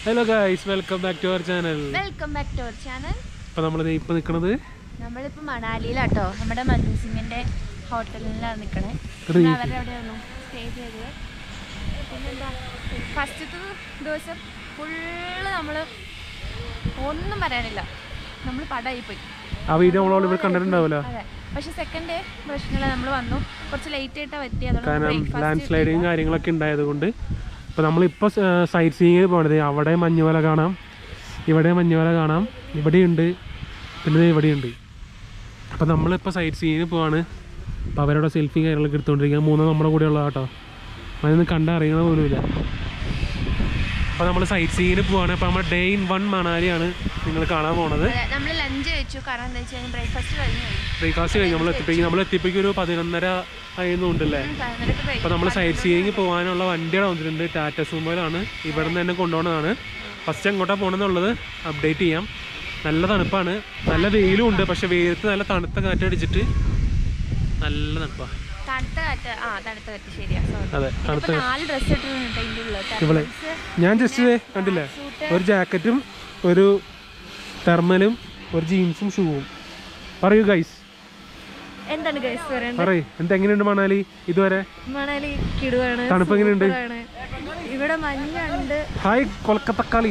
Hello guys welcome back to our channel welcome back to our channel അപ്പോൾ നമ്മൾ ഇപ്പൊ നിൽക്കുന്നത് നമ്മളിപ്പോൾ മണാലിയിലാട്ടോ നമ്മുടെ മഞ്ജു സിംഗിന്റെ ഹോട്ടലിലാണ് നിൽക്കണേ ഇവിടെ ഇരിക്ക്. അവരുടെ അവിടെയായിരുന്നു സ്റ്റേ ചെയ്തത് പിന്നെന്താ ഫസ്റ്റത്തെ ദിവസം ഫുള്ള് നമ്മൾ ഒന്നും പറയാനില്ല നമ്മൾ പടമായി പോയി ആ വീഡിയോ നമ്മളോട് ഇവിടെ കണ്ടിട്ടുണ്ടാവില്ല അതെ പക്ഷെ സെക്കൻഡ് ഡേ പ്രശ്നമില്ല നമ്മൾ വന്നു കുറച്ച് ലേറ്റ് ആയിട്ടാണ് പറ്റി കാരണം ലാൻഡ് സ്ലൈഡിങ് കാര്യങ്ങളൊക്കെ ഉണ്ടായതുകൊണ്ട് ഇപ്പോൾ നമ്മളിപ്പോൾ സൈറ്റ് സീയിങ് പോകണത് അവിടെ മഞ്ഞുമല കാണാം ഇവിടെ മഞ്ഞുമല കാണാം ഇവിടെയുണ്ട് പിന്നെ ദേ ഇവിടെയുണ്ട് അപ്പോൾ നമ്മളിപ്പോൾ സൈറ്റ് സീയിങ് പോവാണ് അപ്പോൾ അവരുടെ സെൽഫി കാര്യങ്ങളൊക്കെ എടുത്തുകൊണ്ടിരിക്കുക മൂന്ന് നമ്മുടെ കൂടെ ഉള്ള കേട്ടോ അതൊന്നും കണ്ടറിയണ പോലുമില്ല അപ്പോൾ നമ്മൾ സൈറ്റ് സീയിന് പോവാണ് അപ്പോൾ നമ്മൾ ഡേ ഇൻ വൺ മണാലിയാണ് നിങ്ങൾ കാണാൻ പോണത് നമ്മൾ ലഞ്ച് കഴിച്ചു കാരണം എന്താ വെച്ച് കഴിഞ്ഞാൽ ബ്രേക്ക്ഫാസ്റ്റ് കഴിഞ്ഞു പോയി. ബ്രേക്ക്ഫാസ്റ്റ് കഴിഞ്ഞ് നമ്മൾ എത്തിപ്പിക്കും നമ്മൾ എത്തിപ്പിക്കും ഒരു പതിനൊന്നര ആയിരുന്നുണ്ടല്ലേ ഉം, പതിനൊന്നരക്ക് break- അപ്പോൾ നമ്മൾ സൈറ്റ് സീയിങ് പോകാനുള്ള വണ്ടിയുടെ വന്നിട്ടുണ്ട് ടാറ്റ സൂമോയിലാണ് ഇവിടെ നിന്ന് തന്നെ കൊണ്ടുപോകുന്നതാണ് ഫസ്റ്റ് എങ്ങോട്ടാണ് പോകണമെന്നുള്ളത് അപ്ഡേറ്റ് ചെയ്യാം നല്ല തണുപ്പാണ് നല്ല വെയിലും ഉണ്ട് പക്ഷെ വെയിലത്ത് നല്ല തണുത്ത കാറ്റടിച്ചിട്ട് നല്ല തണുപ്പാണ് തണുത്ത കാറ്റ് ആ തണുത്ത കാറ്റ് ശരിയാ സോറി അതെ തണുത്ത ഇപ്പൊ നാല് ഡ്രസ് ഇട്ടിട്ടുണ്ട് അതിൻ്റെ ഉള്ളിൽ ഇവളെ ഞാൻ ജസ്റ്റ് കണ്ടില്ലേ ഒരു ജാക്കറ്റും ഒരു തെർമലും ഒരു ജീൻസും ഷൂവും പറയൂ ഗൈസ് എന്താണ് ഗൈസ് പറയുന്നത് പറയ് എന്താ എങ്ങനെയുണ്ട് മണാലി ഇതുവരെ മണാലി കിടുവാണ് തണുപ്പ് എങ്ങനെയുണ്ട് സൂപ്പറാണ്. ഇവിടെ മഞ്ഞുണ്ട് ഹായ് കൊൽക്കത്തക്കാളി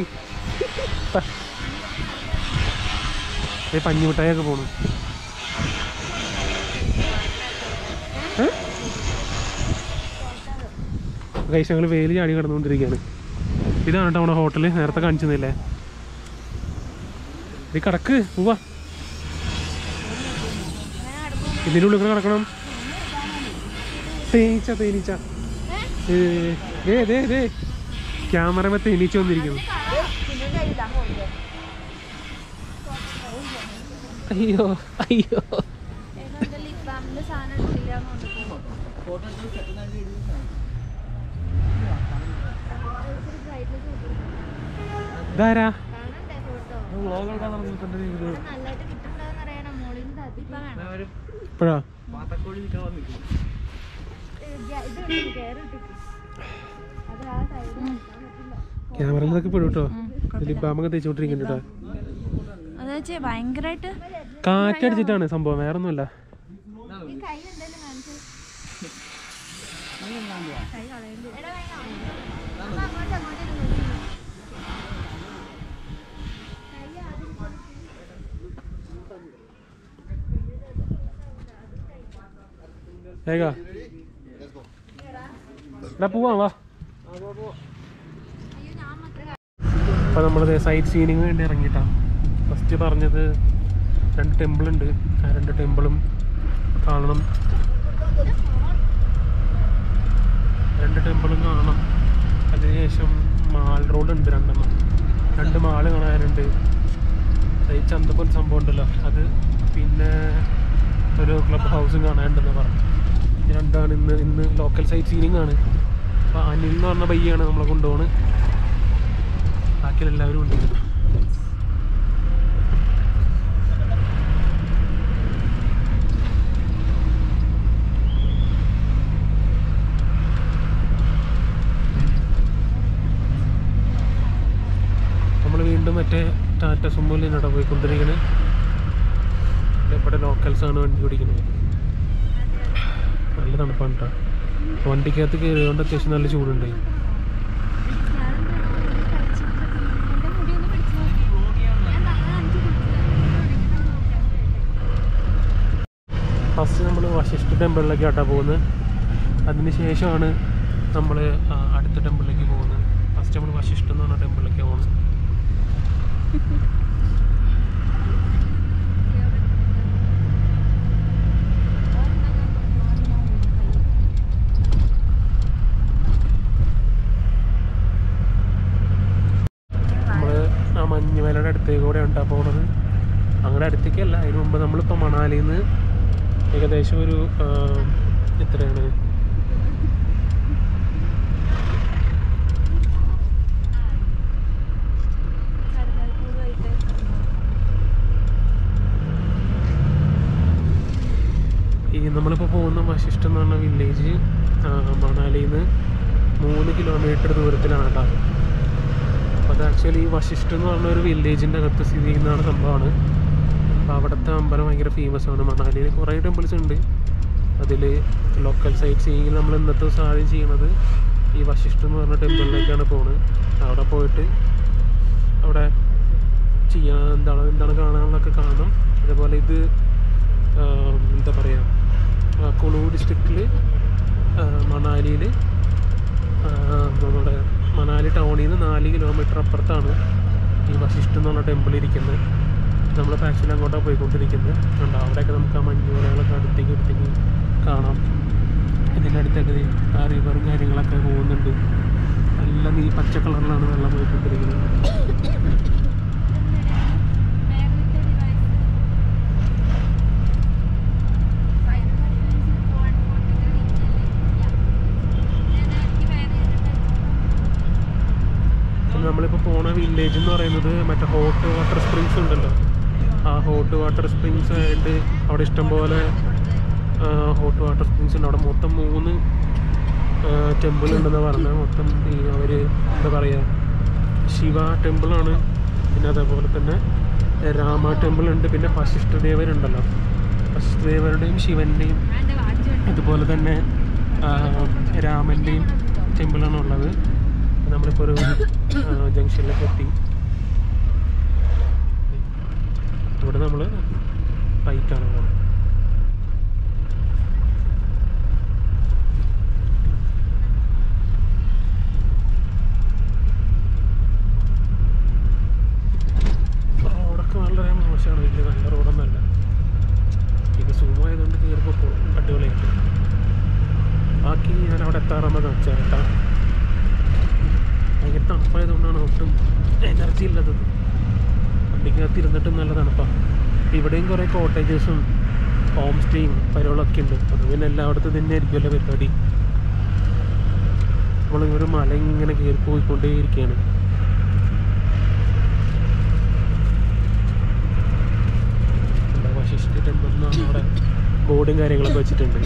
ഏ പഞ്ഞിമിഠായൊക്കെ പോണു കൈസ് ഞങ്ങൾ വെയിൽ ചാടി കിടന്നുകൊണ്ടിരിക്കുകയാണ് ഇതാണ് കേട്ടോ നമ്മുടെ ഹോട്ടൽ നേരത്തെ കാണിച്ചതല്ലേ ഈ കിടക്ക് പോവാ ഇതിൻ്റെ ഉള്ളിൽ കൂടെ കിടക്കണം തേനീച്ച തേനീച്ച ഏ, ദേ ദേ ദേ ക്യാമറമേ തേനീച്ച വന്നിരിക്കുന്നു അയ്യോ അയ്യോ ഇതാരാ ഇപ്പോഴാ ക്യാമറയിലൊക്കെ പെടും കേട്ടോ ലിബാമൊക്കെ തേച്ചോണ്ടിരിക്കുന്നുണ്ട് കേട്ടോ അതെന്ന് വെച്ചാൽ ഭയങ്കരമായിട്ട് കാറ്റടിച്ചിട്ടാണ് സംഭവം വേറെ ഒന്നുമല്ല വേഗ എടാ പോവാ വാ അപ്പോൾ നമ്മൾ സൈറ്റ് സീനിങ് വേണ്ടി ഇറങ്ങിയിട്ടാ ഫസ്റ്റ് പറഞ്ഞത് രണ്ട് ടെമ്പിൾ ഉണ്ട് ആ രണ്ട് ടെമ്പിളും കാണണം രണ്ട് ടെമ്പിളും കാണണം അതിനുശേഷം മാൾ റോഡ് ഉണ്ട് രണ്ടെണ്ണം രണ്ട് മാള് കാണാനുണ്ട് ഈ ചന്തപ്പൻ സംഭവം ഉണ്ടല്ലോ അത് പിന്നെ ഒരു ക്ലബ് ഹൗസും കാണാനുണ്ടെന്ന് പറഞ്ഞു ഇത് രണ്ടാണ് ഇന്ന് ഇന്ന് ലോക്കൽ സൈറ്റ് സീനിങ് ആണ് അപ്പോൾ അനിൽ എന്ന് പറഞ്ഞ പയ്യാണ് നമ്മളെ കൊണ്ടുപോകണ് ബാക്കിയുള്ള എല്ലാവരും ഉണ്ട് നമ്മൾ വീണ്ടും മറ്റേ ടാറ്റ സുമോലിനോടെ പോയിക്കൊണ്ടിരിക്കുന്നത് ഇവിടെ ലോക്കൽസ് ആണ് വണ്ടി ഓടിക്കുന്നത് നല്ല തണുപ്പാണ് കേട്ടോ വണ്ടിക്കകത്ത് കയറിയതുകൊണ്ട് അത്യാവശ്യം നല്ല ചൂടുണ്ട് ഫസ്റ്റ് നമ്മൾ വശിഷ്ഠ ടെമ്പിളിലേക്ക് ആട്ടാ പോകുന്നത് അതിന് ശേഷമാണ് നമ്മൾ അടുത്ത ടെമ്പിളിലേക്ക് പോകുന്നത് ഫസ്റ്റ് നമ്മൾ വശിഷ്ഠ എന്ന് പറഞ്ഞ ടെമ്പിളിലേക്ക് പോകുന്നത് നമ്മൾ ആ മഞ്ഞുമലയുടെ അടുത്തേക്ക് കൂടെ ഉണ്ടാ പോകുന്നത് അങ്ങനെ അടുത്തേക്കല്ല അതിന് മുമ്പ് നമ്മളിപ്പോൾ മണാലിയിൽ നിന്ന് ഏകദേശം ഒരു ആ, എത്രയാണ് ഈ നമ്മളിപ്പോൾ പോകുന്ന വശിഷ്ഠം എന്ന് പറഞ്ഞ വില്ലേജ് മണാലിയിൽ നിന്ന് മൂന്ന് കിലോമീറ്റർ ദൂരത്തിലാണ് കേട്ടോ അപ്പോൾ അത് ആക്ച്വലി വശിഷ്ഠ എന്ന് പറഞ്ഞ ഒരു വില്ലേജിൻ്റെ അകത്ത് സ്ഥിതി ചെയ്യുന്നതാണ് സംഭവമാണ് അപ്പോൾ അവിടുത്തെ അമ്പലം ഭയങ്കര ഫേമസ് ആണ് മണാലിയിൽ കുറേ ടെമ്പിൾസ് ഉണ്ട് അതിൽ ലോക്കൽ സൈറ്റ് സീയിങ്ങിൽ നമ്മൾ ഇന്നത്തെ ദിവസം ആദ്യം ചെയ്യുന്നത് ഈ വശിഷ്ഠ എന്ന് പറഞ്ഞ ടെമ്പിളിലേക്കാണ് പോകുന്നത് അവിടെ പോയിട്ട് അവിടെ ചെയ്യാൻ എന്താണ് എന്താണ് കാണാനുള്ളതൊക്കെ കാണണം അതേപോലെ ഇത് ആം, എന്താ പറയുക കുളു ഡിസ്ട്രിക്റ്റിൽ മണാലിയിൽ നമ്മുടെ മണാലി ടൗണിൽ നിന്ന് നാല് കിലോമീറ്റർ അപ്പുറത്താണ് ഈ വശിഷ്ഠ എന്ന് പറഞ്ഞ ടെമ്പിൾ ഇരിക്കുന്നത് നമ്മൾ ആക്ച്വലി അങ്ങോട്ടാണ് പോയിക്കൊണ്ടിരിക്കുന്നത് ഉണ്ട് അവിടെയൊക്കെ നമുക്ക് ആ മഞ്ഞുമലകളൊക്കെ അടുത്തേക്ക് അടുത്തേക്ക് കാണാം ഇതിൻ്റെ അടുത്തൊക്കെ ദേ ആ റിവറും കാര്യങ്ങളൊക്കെ പോകുന്നുണ്ട് നല്ല നീ പച്ച കളറിലാണ് വെള്ളം പോയിക്കൊണ്ടിരിക്കുന്നത് പിന്നെ നമ്മളിപ്പോൾ പോണ വില്ലേജ് എന്ന് പറയുന്നത് മറ്റേ ഹോട്ട് വാട്ടർ സ്പ്രിങ്സ് ഉണ്ടല്ലോ ആ ഹോട്ട് വാട്ടർ സ്പ്രിങ്സ് ആയിട്ട് അവിടെ ഇഷ്ടംപോലെ ഹോട്ട് വാട്ടർ സ്പ്രിങ്സ് ഉണ്ട് അവിടെ മൊത്തം മൂന്ന് ടെമ്പിൾ ഉണ്ടെന്ന് പറഞ്ഞത് മൊത്തം ഈ അവർ എന്താ പറയുക ശിവ ടെമ്പിളാണ് പിന്നെ അതേപോലെ തന്നെ രാമ ടെമ്പിൾ ഉണ്ട് പിന്നെ വശിഷ്ഠദേവരുണ്ടല്ലോ വശിഷ്ഠദേവരുടെയും ശിവൻ്റെയും അതുപോലെ തന്നെ ആ, രാമൻ്റെയും ടെമ്പിളാണ് ഉള്ളത് നമ്മളിപ്പോൾ ഒരു ജംഗ്ഷനിലേക്ക് എത്തി ഇവിടെ നമ്മൾ റൈറ്റാണ് പോകുന്നത് റോഡൊക്കെ വളരെ മോശമാണ് വലിയ നല്ല റോഡൊന്നല്ല പിന്നെ സൂം ആയതുകൊണ്ട് കയറിപ്പോൾ പോകും അടിപൊളിയായിട്ട് ബാക്കി ഞാൻ അവിടെ എത്താറാകുമ്പോൾ കാണിച്ചാൽ കേട്ടോ ഭയങ്കര തണുപ്പായതുകൊണ്ടാണ് ഒട്ടും എനർജി ഇല്ലാത്തത് വണ്ടിക്കകത്ത് ഇരുന്നിട്ടും നല്ല തണുപ്പാണ് ഇവിടെയും കുറേ കോട്ടേജസും ഹോം സ്റ്റേയും പരിപാടികളൊക്കെ ഉണ്ട് അത് പിന്നെ എല്ലായിടത്തും തന്നെ ആയിരിക്കുമല്ലോ പരിപാടി നമ്മളിങ്ങനെ മല ഇങ്ങനെ കയറി പോയിക്കൊണ്ടേയിരിക്കുകയാണ് എന്താ വശിഷ്ഠ ടെമ്പിൾ എന്നാണ് അവിടെ ബോർഡും കാര്യങ്ങളൊക്കെ വെച്ചിട്ടുണ്ട്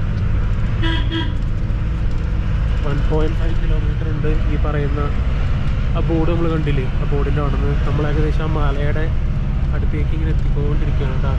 വൺ പോയിൻറ്റ് ഫൈവ് കിലോമീറ്റർ ഉണ്ട് ഈ പറയുന്ന ആ ബോർഡ് നമ്മൾ കണ്ടില്ലേ ആ ബോർഡിൻ്റെ അവിടെ നിന്ന് നമ്മൾ ഏകദേശം ആ മലയുടെ അടുത്തേക്ക് ഇങ്ങനെ എത്തിക്കൊണ്ടിരിക്കുകയാണ് കേട്ടോ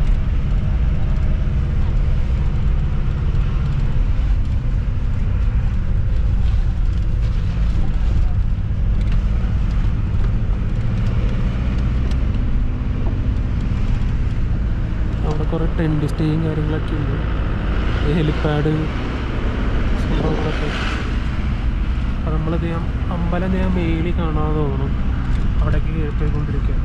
അവിടെ കുറേ ടെൻറ്റ് സ്റ്റേയും കാര്യങ്ങളൊക്കെ ഉണ്ട് ഹെലിപ്പാഡ് സംഭവങ്ങളൊക്കെ അപ്പോൾ നമ്മളത് അമ്പലം ഞാൻ മേലി കാണാതെ തോന്നണം അവിടേക്ക് കയറിപ്പോയിക്കൊണ്ടിരിക്കുക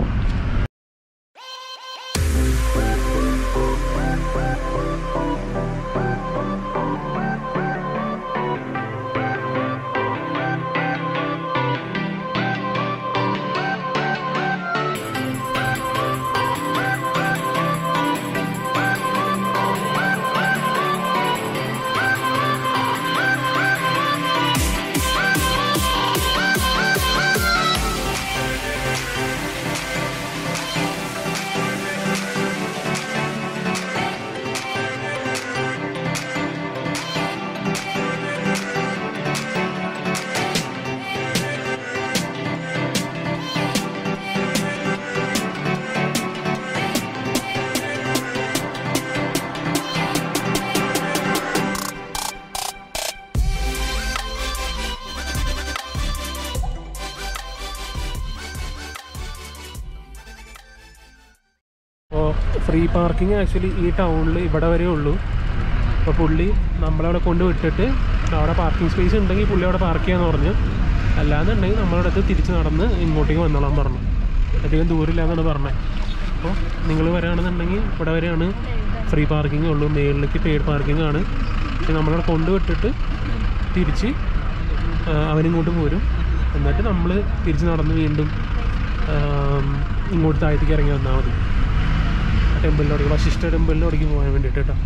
അപ്പോൾ ഫ്രീ പാർക്കിംഗ് ആക്ച്വലി ഈ ടൗണിൽ ഇവിടെ വരെ ഉള്ളൂ അപ്പോൾ പുള്ളി നമ്മളവിടെ കൊണ്ട് വിട്ടിട്ട് അവിടെ പാർക്കിംഗ് സ്പേസ് ഉണ്ടെങ്കിൽ പുള്ളി അവിടെ പാർക്ക് ചെയ്യാന്ന് പറഞ്ഞു അല്ലാന്നുണ്ടെങ്കിൽ നമ്മളവിടെ അടുത്ത് തിരിച്ച് നടന്ന് ഇങ്ങോട്ടേക്ക് വന്നോളാൻ പറഞ്ഞു അധികം ദൂരമില്ലാന്നാണ് പറഞ്ഞത് അപ്പോൾ നിങ്ങൾ വരികയാണെന്നുണ്ടെങ്കിൽ ഇവിടെ വരെയാണ് ഫ്രീ പാർക്കിംഗ് ഉള്ളൂ മേളിലേക്ക് പെയ്ഡ് പാർക്കിംഗ് ആണ് പക്ഷെ നമ്മളവിടെ കൊണ്ട് വിട്ടിട്ട് തിരിച്ച് ആ, അവനിങ്ങോട്ട് പോരും എന്നിട്ട് നമ്മൾ തിരിച്ച് നടന്ന് വീണ്ടും ആം, ഇങ്ങോട്ട് താഴത്തേക്ക് ഇറങ്ങി വന്നാൽ മതി ടെമ്പിളിലോടേക്ക് വശിഷ്ഠ ടെമ്പിളിലോടേക്ക് പോകാൻ വേണ്ടിയിട്ട് കേട്ടോ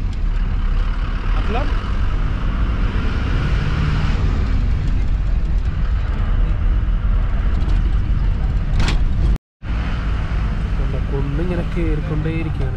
നല്ല കുന്നിങ്ങനെ കയറിക്കൊണ്ടേയിരിക്കുകയാണ്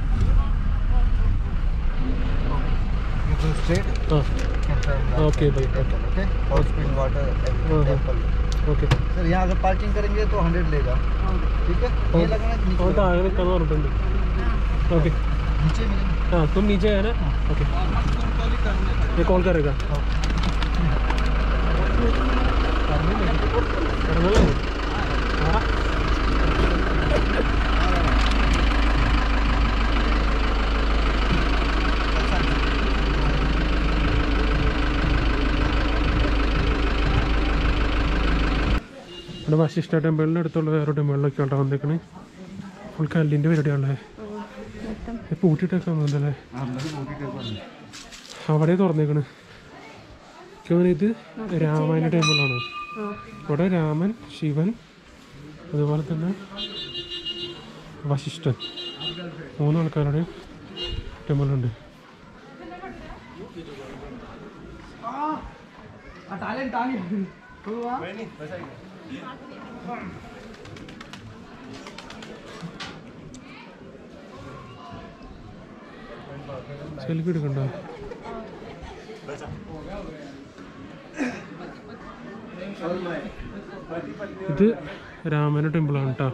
You go straight ആ and turn left Okay, and bye. temple, okay? Hot spring water and Uh-huh. temple. Okay sir यहाँ अगर पार्किंग करेंगे तो हंड्रेड लेगा ठीक है ये लगना है कि नीचे ഓ താഴെ നിൽക്കാന്ന് പറഞ്ഞിട്ടുണ്ട് ओके नीचे मिलेंगे हाँ तुम नीचे है ना ओके ये कॉल करेगा ഇറങ്ങല്ലേ? ആ. ഇവിടെ വശിഷ്ഠ ടെമ്പിളിൻ്റെ അടുത്തുള്ള വേറെ ടെമ്പിളിലൊക്കെ ഉണ്ടോ വന്നേക്കണേ ഫുൾ കല്ലിൻ്റെ പരിപാടിയാണല്ലേ പൂട്ടിയിട്ടൊക്കെ വന്നിട്ടുണ്ടല്ലേ അവിടെ തുറന്നേക്കണ് എനിക്ക് തോന്നുന്നു ഇത് രാമായണ ടെമ്പിളാണ് ഇവിടെ രാമൻ ശിവൻ അതുപോലെ തന്നെ വശിഷ്ഠൻ മൂന്ന് ആൾക്കാരുടെ ടെമ്പിളുണ്ട് സെൽഫി എടുക്കണ്ടോ ഇത് രാമന ടെമ്പിളാണ് കേട്ടോ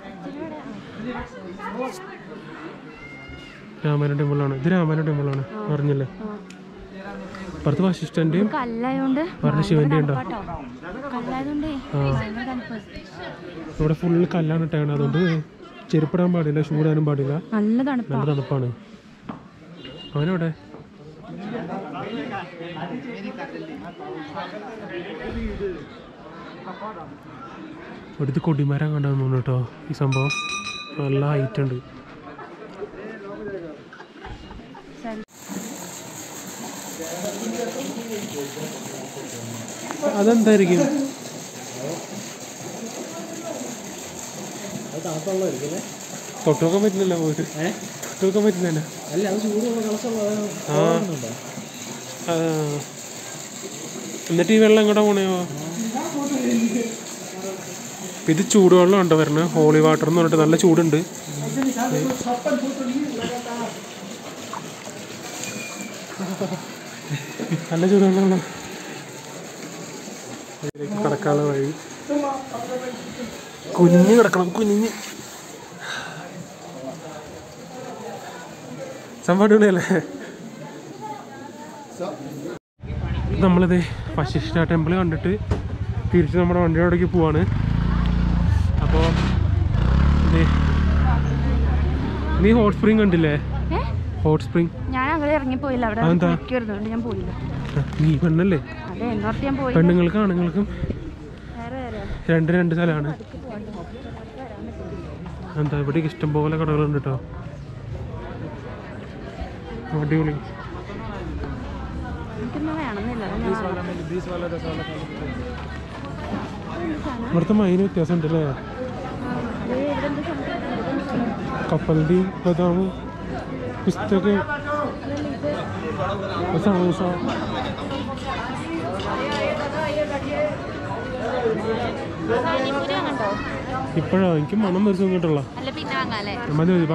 രാമന ടെമ്പിളാണ് ഇത് രാമന ടെമ്പിളാണ് പറഞ്ഞില്ലേ അപ്പുറത്ത് വശിഷ്ഠൻ്റെയും കല്ലായോണ്ട് പറഞ്ഞ ശിവന്റെ ഉണ്ടോ കല്ലായതുകൊണ്ടേ ആ ഭയങ്കര തണുപ്പ് ഇവിടെ ഫുള്ള് കല്ലാണ് ഇട്ടാണ് അതുകൊണ്ട് ചെരുപ്പിടാൻ പാടില്ല ചൂടാനും പാടില്ല നല്ല തണുപ്പാ നല്ല തണുപ്പാണ് അവനെവിടെ ഇവിടുത്തെ കൊടിമരം കണ്ടാന്ന് തോന്നുന്നു കേട്ടോ ഈ സംഭവം നല്ല ഹൈറ്റ് ഉണ്ട് അതെന്തായിരിക്കും തൊട്ട് നോക്കാൻ പറ്റുന്നില്ല പോയിട്ട് തൊട്ട് നോക്കാൻ പറ്റുന്നില്ല അല്ല അത് ചൂടുള്ള കളസുള്ള ആ ആ. എന്നിട്ട് ഈ വെള്ളം എങ്ങോട്ടാ പോണയോ ഇത് ചൂടുവെള്ളം ഉണ്ടോ വരണേ ഹോളി വാട്ടർ എന്ന് പറഞ്ഞിട്ട് നല്ല ചൂടുണ്ട് നല്ല ചൂടുവെള്ളമാണ് ഇതിലേക്ക് കടക്കാനുള്ള വഴി കുഞ്ഞ് കിടക്കണം കുഞ്ഞ് സംഭവം അടിപൊളിയല്ലേ നമ്മളിത് വശിഷ്ഠ ടെമ്പിൾ കണ്ടിട്ട് തിരിച്ച് നമ്മുടെ വണ്ടിയോടേക്ക് പോവാണ് അപ്പോൾ നീ ഹോട്ട് സ്പ്രിങ് കണ്ടില്ലേ ഏ ഹോട്ട് സ്പ്രിങ് ഞാൻ അങ്ങനെ ഇറങ്ങിപ്പോയില്ല അവിടെ അതെന്താ? കുളിക്കുമായിരുന്നു ഞാൻ പോയില്ല നീ പെണ്ണല്ലേ അതെ എന്നോർത്ത് ഞാൻ പോയില്ല പെണ്ണുങ്ങൾക്കും ആണുങ്ങൾക്കും വേറെ വേറെ രണ്ട് രണ്ട് സ്ഥലമാണ് എന്താ ഇവിടേക്ക് ഇഷ്ടംപോലെ കടകളുണ്ട് കേട്ടോ അടിപൊളി എനിക്കൊന്നും വേണമെന്നില്ല അതാ ഞാൻ വാങ്ങാത്തത്. ഇവിടുത്തെ മൈന് വ്യത്യാസം ഉണ്ടല്ലേ ദേ, ഇവിടെ എന്ത് സംഭവം? കപ്പലണ്ടി ബദാം പിസ്തൊക്കെ സമൂസ പാനിപൂരി വാങ്ങണ്ടോ? ഇപ്പോഴാ എനിക്ക് മണം വരച്ചു കിട്ടുള്ള അല്ല പിന്നെ വാങ്ങാല്ലേ മതി മതി വാ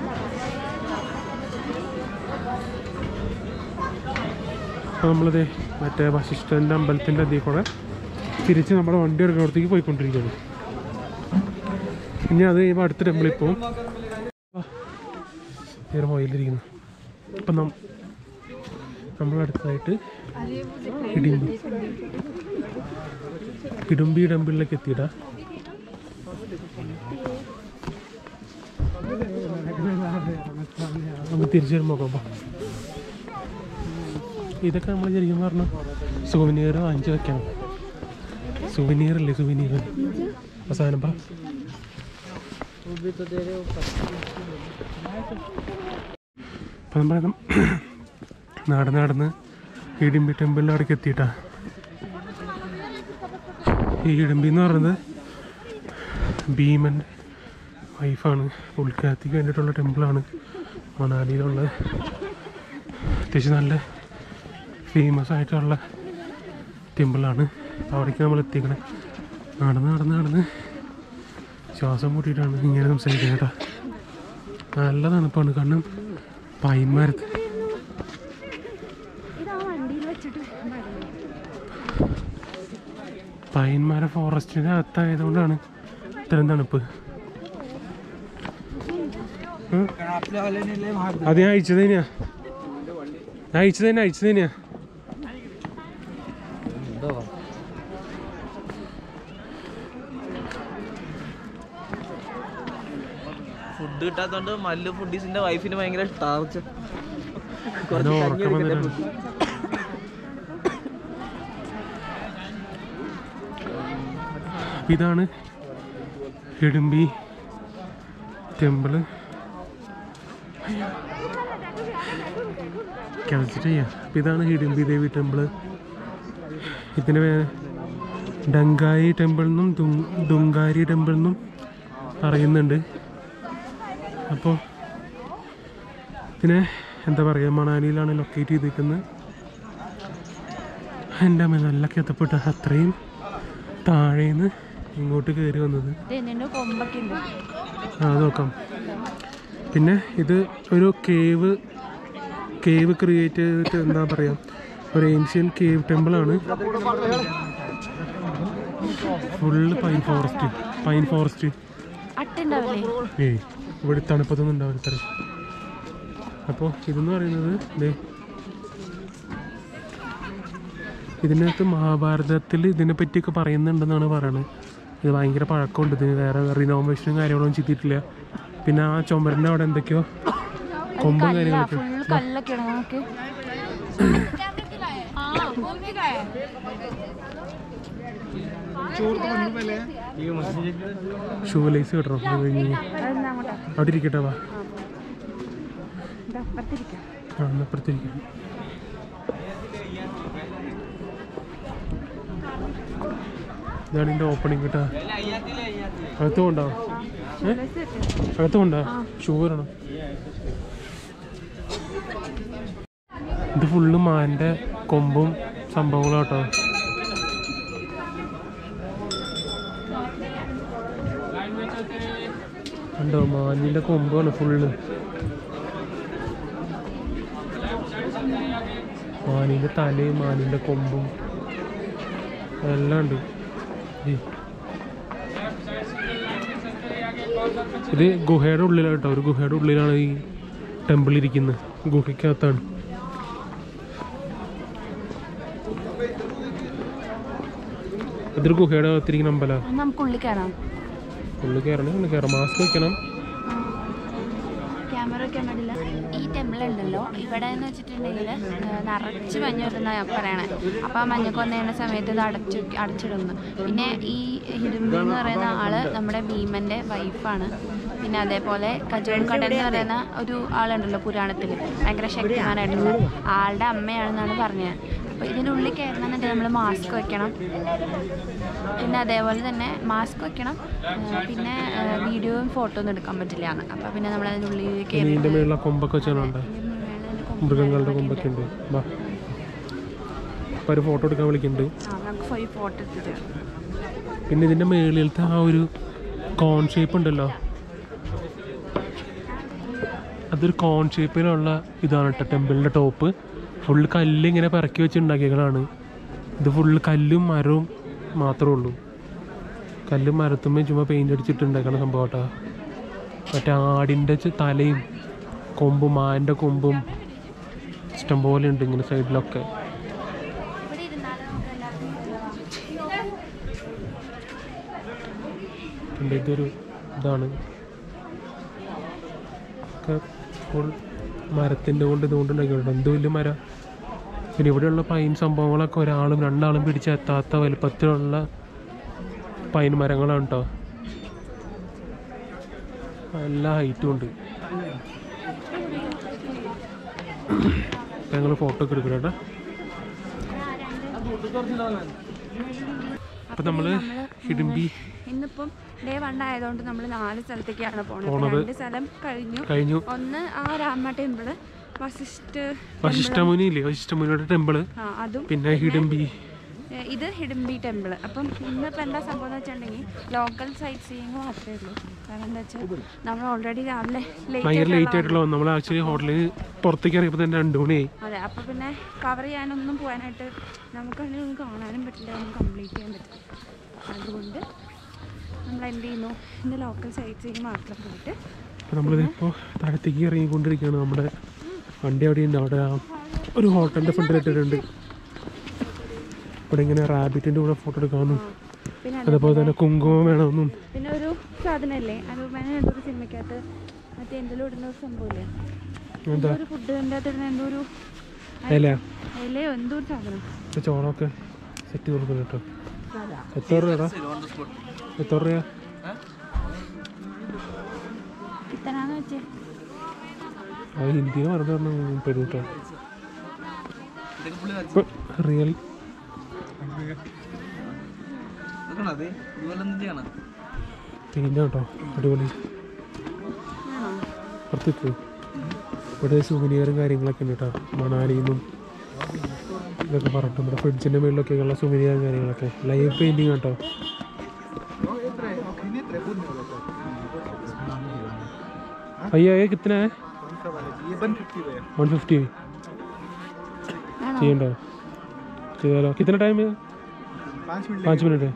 അപ്പോൾ നമ്മളിത് മറ്റേ വശിഷ്ഠൻ്റെ അമ്പലത്തിൻ്റെ അതിൽ കൂടെ തിരിച്ച് നമ്മുടെ വണ്ടി എടുക്കുന്നിടത്തേക്ക് പോയിക്കൊണ്ടിരിക്കുകയാണ് ഇനി അത് കഴിയുമ്പോൾ അടുത്ത ടെമ്പിളിൽ പോവും വേറെ പോയില്ലിരിക്കുന്നു അപ്പം നം നമ്മളടുത്തായിട്ട് ഇടുമ്പി ഇടുമ്പി ടെമ്പിളിലേക്ക് എത്തിയിട്ടാ നമുക്ക് തിരിച്ചു വരുമ്പോൾ നോക്കാം ഇതൊക്കെ നമ്മൾ ശരിക്കും പറഞ്ഞു സുവനീർ വാങ്ങിച്ചു വെക്കണം സുവനീർ അല്ലേ സുവനീർ അവസാനം പാ അപ്പം നമ്മൾ നടന്ന് നടന്ന് ഇടിമ്പി ടെമ്പിളിൻ്റെ അവിടേക്ക് എത്തിയിട്ടാ ഈ ഇടുമ്പി എന്ന് പറയുന്നത് ഭീമൻ്റെ വൈഫാണ് ഉൾക്കാത്തിക്ക് വേണ്ടിയിട്ടുള്ള ടെമ്പിളാണ് മണാലിയിലുള്ള അത്യാവശ്യം നല്ല ഫേമസ് ആയിട്ടുള്ള ടെമ്പിളാണ് അവിടേക്ക് നമ്മൾ എത്തിക്കണേ നടന്ന് നടന്ന് നടന്ന് ശ്വാസം മുട്ടിയിട്ടാണ് ഇങ്ങനെ സംസാരിക്കുന്നത് കേട്ടോ നല്ല തണുപ്പാണ് കാരണം പൈന്മരത്ത് ഇതാ വണ്ടിയിൽ വെച്ചിട്ട് പൈൻമര ഫോറസ്റ്റിന് അകത്തായതുകൊണ്ടാണ് ഇത്രയും തണുപ്പ് ഉം. आपल्या आल्याने लय महाग അത് ഞാൻ അയച്ചത് തന്നെയാ ഞാൻ അയച്ചത് തന്നെ അയച്ചത് തന്നെയാ ഫുഡ് കിട്ടാത്തോണ്ട് മല്ലു ഫുഡീസിന്റെ വൈഫിന് ഭയങ്കര ടാർച്ച് അത് ഉറക്കം വന്നിട്ടാണ് ഇതാണ് ഹിഡുംബി ടെമ്പിള് ക്യാൻസൽ ചെയ്യാം അപ്പം ഇതാണ് ഹിഡുംബി ദേവി ടെമ്പിള് ഇതിന് വേ- ഡങ്കായി ടെമ്പിൾ എന്നും ദുങ്- ദുങ്കാരി ടെമ്പിൾ എന്നും അറിയുന്നുണ്ട് അപ്പോൾ ഇതിനെ എന്താ പറയുക മണാലിയിലാണ് ലൊക്കേറ്റ് ചെയ്തിരിക്കുന്നത് എൻ്റെ അമ്മ നല്ല കിതപ്പെട്ട അത്രയും താഴേന്ന് ഇങ്ങോട്ട് കയറി വന്നത് ഇത് എന്നിട്ട് കൊമ്പൊക്കെ ഉണ്ട് ആ അത് നോക്കാം പിന്നെ ഇത് ഒരു കേവ് കേവ് ക്രിയേറ്റ് ചെയ്തിട്ട് എന്താ പറയുക ഒരു ഏൻഷ്യൻ കേവ് ടെമ്പിളാണ് full pine forest pine forest അട്ടുണ്ടാവില്ലേ ഏയ് ഇവിടെ തണുപ്പത്തൊന്നും ഉണ്ടാവില്ല ഇത്ര അപ്പോൾ ഇതെന്ന് പറയുന്നത് ദേ ഇതിനകത്ത് മഹാഭാരതത്തിൽ ഇതിനെ പറ്റിയൊക്കെ പറയുന്നുണ്ടെന്നാണ് പറയണത് ഇത് ഭയങ്കര പഴക്കമുണ്ട് ഇതിന് വേറെ റിനോവേഷനും കാര്യങ്ങളൊന്നും ചെയ്തിട്ടില്ല പിന്നെ ആ ചുമരിൻ്റെ അവിടെ എന്തൊക്കെയോ കൊമ്പും കാര്യങ്ങളൊക്കെ ഫുള്ള് കല്ലൊക്കെയാണ് നമുക്ക് ഷൂ ലൈസ് കിട്ടണം അത് കഴിഞ്ഞ് അവിടെ ഇരിക്കട്ടെ വാ ആ എന്നാ അപ്പുറത്തിരിക്കാം ഇതാണ് ഇതിൻ്റെ ഓപ്പണിങ് കേട്ടാ അകത്ത് കൊണ്ടോ ഏ അകത്ത് കൊണ്ടോ ഷൂ വരണം ഇത് ഫുള്ള് മാൻ്റെ കൊമ്പും സംഭവങ്ങളും കേട്ടോ കണ്ടോ മാനിൻ്റെ കൊമ്പാണ് ഫുള്ള് മാനിൻ്റെ തലയും മാനിൻ്റെ കൊമ്പും എല്ലാം ഉണ്ട് ഈ. ഇത് ഗുഹയുടെ ഉള്ളിലാണ് കേട്ടോ ഒരു ഗുഹയുടെ ഉള്ളിലാണ് ഈ ടെമ്പിൾ ഇരിക്കുന്നത് ഗുഹയ്ക്കകത്താണ് ഇതൊരു ഗുഹയുടെ അകത്തിരിക്കുന്ന അമ്പല നമുക്ക് ഉള്ളിൽ കയറാം ഉള്ളിൽ കയറണേ ഉള്ളിൽ കയറാം മാസ്ക് വെക്കണം ക്യാമറ വെക്കാൻ പാടില്ല ഈ ടെമ്പിൾ ഉണ്ടല്ലോ ഇവിടെ എന്ന് വെച്ചിട്ടുണ്ടെങ്കിൽ നിറച്ച് മഞ്ഞ് വരുന്ന പറയണേ അപ്പോൾ ആ മഞ്ഞൊക്കെ വന്നു സമയത്ത് ഇത് അടച്ചു അടച്ചിടുന്നു പിന്നെ ഈ ഹിഡുംബി എന്ന് പറയുന്ന ആള് നമ്മുടെ ഭീമന്റെ വൈഫാണ് പിന്നെ അതേപോലെ കജോൺകടൻ എന്ന് പറയുന്ന ഒരു ആളുണ്ടല്ലോ പുരാണത്തിൽ ഭയങ്കര ശക്തിമാനായിട്ടുള്ള ആളുടെ അമ്മയാണെന്നാണ് പറഞ്ഞത് അപ്പോൾ ഇതിനുള്ളിൽ കയറണമെന്നുണ്ടെങ്കിൽ നമ്മൾ മാസ്ക് വെക്കണം പിന്നെ അതേപോലെ തന്നെ മാസ്ക് വെക്കണം ആ, പിന്നെ ആ, വീഡിയോയും ഫോട്ടോ ഒന്നും എടുക്കാൻ പറ്റില്ല എന്ന് അപ്പോൾ പിന്നെ നമ്മൾ അതിനുള്ളിൽ കയറി നീൻ്റെ മേളിലെ കൊമ്പൊക്കെ വെച്ചാലുണ്ട് മൃഗങ്ങളുടെ കൊമ്പൊക്കെ ഉണ്ട് വാ അപ്പോൾ ഒരു ഫോട്ടോ എടുക്കാൻ വിളിക്കുന്നുണ്ട് ആ നമുക്ക് പോയി ഫോട്ടോ എടുത്തിട്ട് പിന്നെ ഇതിൻ്റെ മേളിലത്തെ ആ ഒരു കോൺ ഷേപ്പ് ഉണ്ടല്ലോ അതൊരു കോൺ ഷേപ്പിലുള്ള ഇതാണ് കേട്ടോ ടെമ്പിളിൻ്റെ ടോപ്പ് ഫുള്ള് കല്ല് ഇങ്ങനെ പിറക്കി വെച്ച് ഉണ്ടാക്കിയതാണ് ഇത് ഫുള്ള് കല്ലും മരവും മാത്രമേ ഉള്ളൂ കല്ലും മരത്തുമ്മേ ചുമ്മാ പെയിൻ്റ് അടിച്ചിട്ടുണ്ടാക്കണ സംഭവം കേട്ടോ മറ്റേ ആടിൻ്റെ ചെ- തലയും കൊമ്പും മാൻ്റെ കൊമ്പും ഇഷ്ടംപോലെ ഉണ്ട് ഇങ്ങനെ സൈഡിലൊക്കെ ഇവിടെ ഇരുന്നാലും നമുക്ക് എല്ലാവർക്കും ഉണ്ട് ഇതൊരു ഇതാണ് ഒക്കെ ഫുൾ മരത്തിൻ്റെ കൊണ്ട് ഇതുകൊണ്ട് ഉണ്ടാക്കിയിട്ടുണ്ട് എന്ത് വലിയ മരം പിന്നെ ഇവിടെയുള്ള പൈൻ സംഭവങ്ങളൊക്കെ ഒരാളും രണ്ടാളും പിടിച്ചെത്താത്ത വലുപ്പത്തിലുള്ള പൈൻ മരങ്ങളാണ് കേട്ടോ എല്ലാ ഹൈറ്റും ഉണ്ട് ഞങ്ങൾ ഫോട്ടോ ഒക്കെ എടുക്കണം കേട്ടോ അപ്പം നമ്മൾ ഹിഡുംബി ഇന്നിപ്പം ഡേ വൺ ആയതുകൊണ്ട് നമ്മൾ നാല് സ്ഥലത്തേക്കാണ് പോണത് പോണത്. രണ്ട് സ്ഥലം കഴിഞ്ഞു കഴിഞ്ഞു ഒന്ന് ആ രാമ ടെമ്പിള് വസിഷ്ഠ വശിഷ്ഠമുനി ഇല്ലേ വശിഷ്ഠമുനിയുടെ ടെമ്പിള് ആ അതും പിന്നെ ഹിഡംബി ഏ, ഇത് ഹിഡംബി ടെമ്പിൾ അപ്പം ഇന്നിപ്പോൾ എന്താ സംഭവം എന്ന് വെച്ചിട്ടുണ്ടെങ്കിൽ ലോക്കൽ സൈറ്റ് സീയിങ് മാത്രമേ ഉള്ളൂ കാരണം എന്താ വെച്ചാൽ നമ്മൾ ഓൾറെഡി രാവിലെ ഭയങ്കര ലേറ്റ് ലേറ്റ് ആയിട്ടുള്ള നമ്മൾ ആക്ച്വലി ഹോട്ടലിൽ പുറത്തേക്ക് ഇറങ്ങിയപ്പോൾ തന്നെ രണ്ട് മണിയായി അതെ അപ്പോൾ പിന്നെ കവർ ചെയ്യാനൊന്നും പോകാനായിട്ട് നമുക്കാണെങ്കിൽ ഒന്നും കാണാനും പറ്റില്ല ഒന്നും കംപ്ലീറ്റ് ചെയ്യാൻ പറ്റില്ല അതുകൊണ്ട് നമ്മൾ എന്ത് ചെയ്യുന്നു ഇന്ന് ലോക്കൽ സൈറ്റ് സീയിങ് മാത്രം പോയിട്ട് അപ്പോൾ നമ്മളിതിപ്പോൾ താഴത്തേക്ക് ഇറങ്ങിക്കൊണ്ടിരിക്കുകയാണ് നമ്മുടെ വണ്ടി അവിടെ ഉണ്ട് അവിടെ ആ ഒരു ഹോട്ടലിൻ്റെ ഫ്രണ്ടിലിട്ടിട്ടുണ്ട് ഇവിടെ ഇങ്ങനെ റാബിറ്റിൻ്റെ കൂടെ ഫോട്ടോ എടുക്കാമെന്നും പിന്നെ അതുപോലെ തന്നെ കുങ്കുമം വേണമെന്നും പിന്നെ ഒരു സാധനമല്ലേ അനുപമേന എന്തോ ഒരു സിനിമയ്ക്കകത്ത് മറ്റേ എന്തെങ്കിലും ഇടുന്ന ഒരു സംഭവമില്ലേ എന്താ ഒരു ഫുഡിൻ്റെ അകത്ത് ഇടുന്ന എന്തോ ഒരു അല്ല ഇലയോ എന്തോ ഒരു സാധനം ഇപ്പൊ ചോളമൊക്കെ സെറ്റ് കൊടുക്കുന്നു കേട്ടോ എത്ര രൂപ എത്ര രൂപ ഇത്തനാന്ന് വെച്ചേ അത് ഹിന്ദിയിൽ പറഞ്ഞു പറഞ്ഞു പെരും കേട്ടോ ഇപ്പൊ റിയൽ അതെ ഇതുപോലെ എന്ത് ചെയ്യണം പെയിൻ്റ് കേട്ടോ അടിപൊളി ആണോ പുറത്തിട്ട് ഇവിടെ സുവനിയറും കാര്യങ്ങളൊക്കെ ഉണ്ട് കേട്ടോ മണാലിയിൽ നിന്നും ഇതൊക്കെ പറഞ്ഞിട്ട് നമ്മുടെ ഫ്രിഡ്ജിൻ്റെ മുകളിലൊക്കെ ഉള്ള സുവനിയറും കാര്യങ്ങളൊക്കെ ലൈവ് പെയിൻറ്റിങ് കേട്ടോ भैया ये कितना है ये वन फिफ्टी है वन फिफ्टी ആണോ ചെയ്യണ്ടോ ചെയ്താലോ കിतना टाइम है पाँच मिनट पाँच मिनट है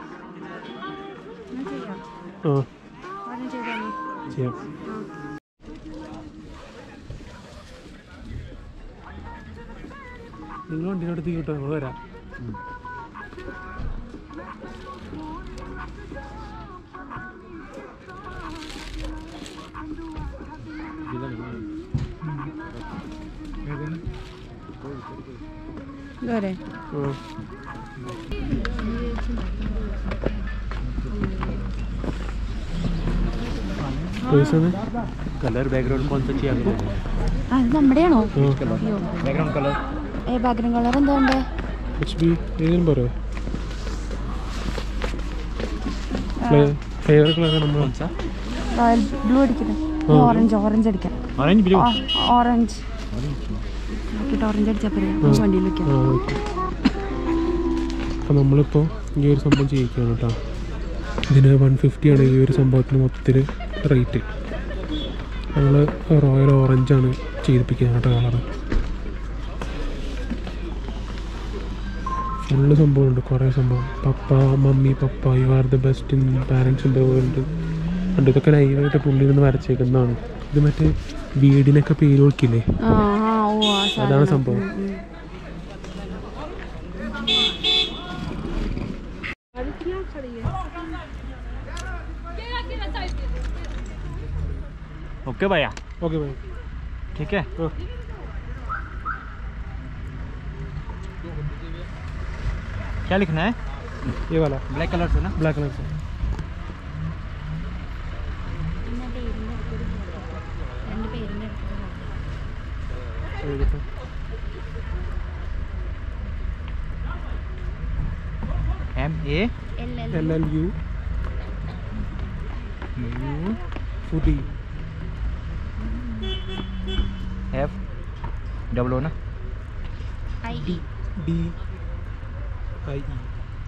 എന്നാ ചെയ്യാം ആ ഒരെണ്ണം ചെയ്തോളൂ ചെയ്യാം നിങ്ങൾ വണ്ടിയുടെ അടുത്ത് കേട്ടോ ഞങ്ങൾ വരാം ഇതുവരെ ആ. പൈസ कलर बैकग्राउंड कौन सा चाहिए आपको ആ ഇത് നമ്മുടെയാണോ बैकग्राउंड कलर ഏ ബാക്ക്ഗ്രൗണ്ട് കളർ എന്താ ഉണ്ട് എച്ച് ബി ഏതിനും പറയോ ഫേവറേറ്റ് കളർ നമ്മൾ कौन सा റോയൽ ബ്ലൂ അടിക്കുന്നത് ഓറഞ്ച് ഓറഞ്ച് അടിക്കാം ऑरेंज ब्लू ഓറഞ്ച് നോക്കിയിട്ട് ഓറഞ്ച് അടിച്ചാൽ പോരെ വണ്ടിയിൽ വെക്കാം ആ ഓക്കെ അപ്പോൾ നമ്മളിപ്പോൾ ഈ ഒരു സംഭവം ചെയ്യിക്കുകയാണ് കേട്ടോ ഇതിന് വൺ ഫിഫ്റ്റിയാണ് ഈ ഒരു സംഭവത്തിന് മൊത്തത്തിൽ റേറ്റ് ഞങ്ങൾ റോയൽ ഓറഞ്ചാണ് ചെയ്യിപ്പിക്കുക കേട്ടോ കളറ് ഫുള്ള് സംഭവമുണ്ട് കുറേ സംഭവം papa mummy papa you are the best in പാരൻസിൻ്റെ ഉണ്ട് ഉണ്ട് ഇതൊക്കെ ലൈവായിട്ട് പുള്ളി നിന്ന് വരച്ചേക്കുന്നതാണ് ഇത് മറ്റേ വീടിനൊക്കെ പേര് കൊടുക്കില്ലേ ആ ആ ഓ ആ അതാണ് സാധനം സംഭവം ओके भैया ഓക്കെ ബൈ ठीक है हाँ। क्या लिखना है ये वाला ब्लैक कलर से ना ब्लैक कलर से രണ്ട് പേരിൻ്റെ ये देखो M A L L L L U U foodie F double O ना I E D I E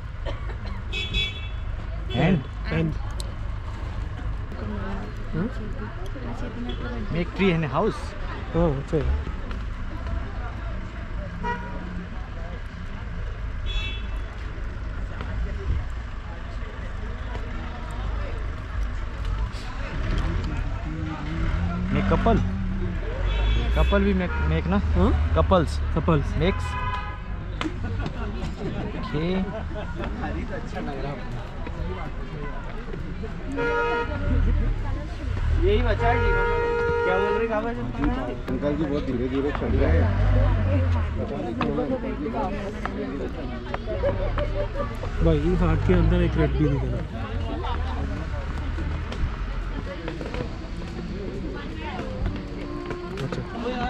and and ആ ചേട്ടൻ്റെ मेक ट्री इन हाउस हाँ अच्छा है मेक कपल कपल भी मेक मेक ना हाँ कपल्स कपल्स मेक्स ओके यही बचा है क्या बोल रहे काबा अंकल जी बहुत धीरे धीरे चल रहे हैं भाई हाथ के अंदर एक रेड भी दिखेगा अच्छा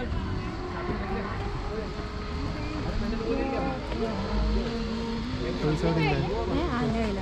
कौन सा दिन है ഏ ആ എൻ്റെ കയ്യിലാണ്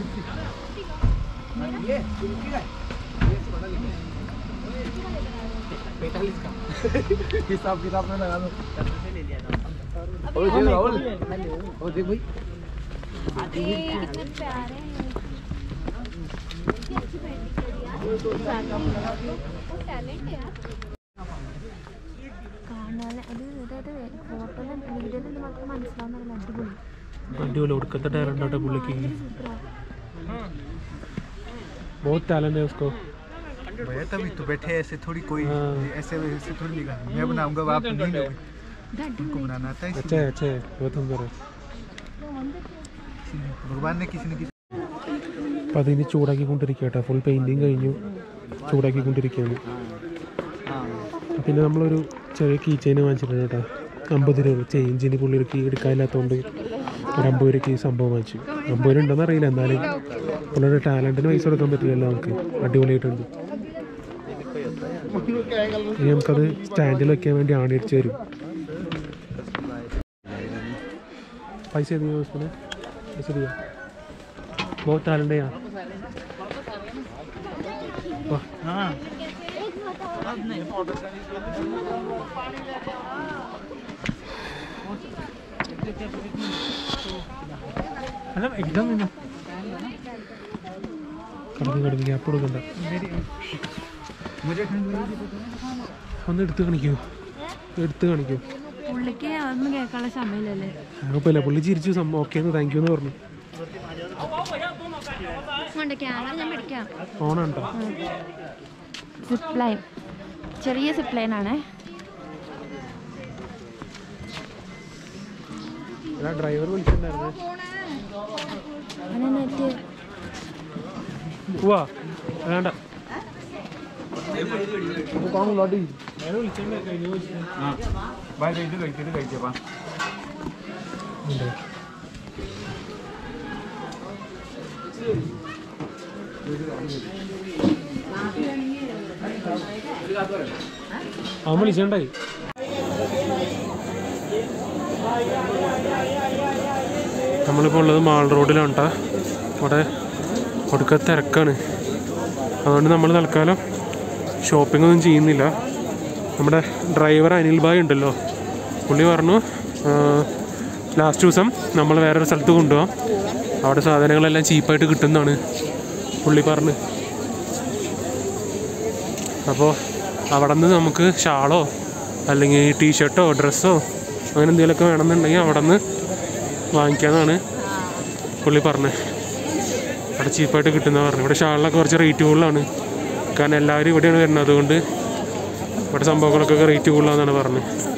हिसाब किताब में लगा दो ओ देख राहुल ओ देख भाई കാണാൻ അത് അതായത് ഫോട്ടോയിലും വീഡിയോയിലും മാത്രം മനസ്സിലാവുന്ന അടിപൊളി അടിപൊളി ഒടുക്കത്തെ ടാലൻ്റ് ആട്ടെ പുള്ളിക്ക് बहुत टैलेंट है उसको भैया तभी तो बैठे ऐसे थोड़ी कोई हाँ। ऐसे वैसे थोड़ी लिखा मैं बनाऊंगा वो आप नहीं लोगे उनको बनाना आता है अच्छा है अच्छा है बहुत सुंदर है इसीलिए भगवान ने किसी न किसी അപ്പോൾ അതിന് ചൂടാക്കിക്കൊണ്ടിരിക്കുക കേട്ടോ ഫുൾ പെയിൻറ്റിങ് കഴിഞ്ഞു ചൂടാക്കിക്കൊണ്ടിരിക്കുകയാണ് പിന്നെ നമ്മളൊരു ചെറിയ കീ ചെയിൻ വാങ്ങിച്ചിട്ടുണ്ട് കേട്ടോ അമ്പത് രൂപ ചേഞ്ചിന് പുള്ളി ഒരു കീ എടുക്കാനില്ലാത്തതുകൊണ്ട് ഒരു അമ്പത് രൂപ ഈ സംഭവം വാങ്ങിച്ചു അമ്പത് രൂപ ഉണ്ടെന്ന് അറിയില്ല എന്നാലും പുള്ളിയുടെ ടാലൻറ്റിന് പൈസ കൊടുക്കാൻ പറ്റില്ലല്ലോ നമുക്ക് അടിപൊളിയായിട്ടുണ്ട് ഇനി നമുക്കത് സ്റ്റാൻഡിൽ വെക്കാൻ വേണ്ടി ആണിയടിച്ച് തരും പൈസ ഏത് ദിവസത്തിന് പൈസ दिया बहुत टैलेंट है यार वाह അല്ല എക്സാം വേണം കടന്നു കടന്നു ഗ്യാപ്പ് കൊടുക്കണ്ട मुझे ठंड लगी थी ഒന്ന് എടുത്ത് കാണിക്കൂ എടുത്ത് കാണിക്കൂ പുള്ളിക്ക് അതൊന്നും കേൾക്കാനുള്ള സമയമില്ലല്ലേ കുഴപ്പമില്ല പുള്ളി ചിരിച്ചു സംഭവം ഓക്കെ എന്ന് താങ്ക് യു എന്ന് പറഞ്ഞു ഉണ്ട് ക്യാമറ ഞാൻ പിടിക്കാം ഓണാണ് കേട്ടോ സിപ്പ് ലൈൻ ചെറിയ സിപ്പ് ലൈൻ ആണേ ഡ്രൈവർ വിളിച്ചിട്ടുണ്ടായിരുന്നു അങ്ങനെ നെറ്റ് പോവാ വേണ്ട भाई इधर गई इधर गई जब ഉണ്ട്. അവൻ വിളിച്ചിട്ടുണ്ടായി നമ്മളിപ്പോൾ ഉള്ളത് മാൾ റോഡിലാണ് കേട്ടോ അവിടെ ഒടുക്ക തിരക്കാണ് അതുകൊണ്ട് നമ്മൾ തൽക്കാലം ഷോപ്പിംഗ് ഒന്നും ചെയ്യുന്നില്ല നമ്മുടെ ഡ്രൈവർ അനിൽ ഭായ് ഉണ്ടല്ലോ പുള്ളി പറഞ്ഞു ലാസ്റ്റ് ദിവസം നമ്മൾ വേറൊരു സ്ഥലത്ത് കൊണ്ടുപോകാം അവിടെ സാധനങ്ങളെല്ലാം ചീപ്പായിട്ട് കിട്ടുന്നതാണ് പുള്ളി പറഞ്ഞ് അപ്പോൾ അവിടെ നിന്ന് നമുക്ക് ഷാളോ അല്ലെങ്കിൽ ടീഷർട്ടോ ഡ്രസ്സോ അങ്ങനെ എന്തെങ്കിലുമൊക്കെ വേണമെന്നുണ്ടെങ്കിൽ അവിടെ നിന്ന് വാങ്ങിക്കാമെന്നാണ് പുള്ളി പറഞ്ഞത് അവിടെ ചീപ്പായിട്ട് കിട്ടുന്ന പറഞ്ഞു ഇവിടെ ഷാളിനൊക്കെ കുറച്ച് റേറ്റ് കൂടുതലാണ് കാരണം എല്ലാവരും ഇവിടെയാണ് വരുന്നത് അതുകൊണ്ട് ഇവിടെ സംഭവങ്ങളൊക്കെ റേറ്റ് കൂടുതലാണെന്നാണ് പറഞ്ഞത്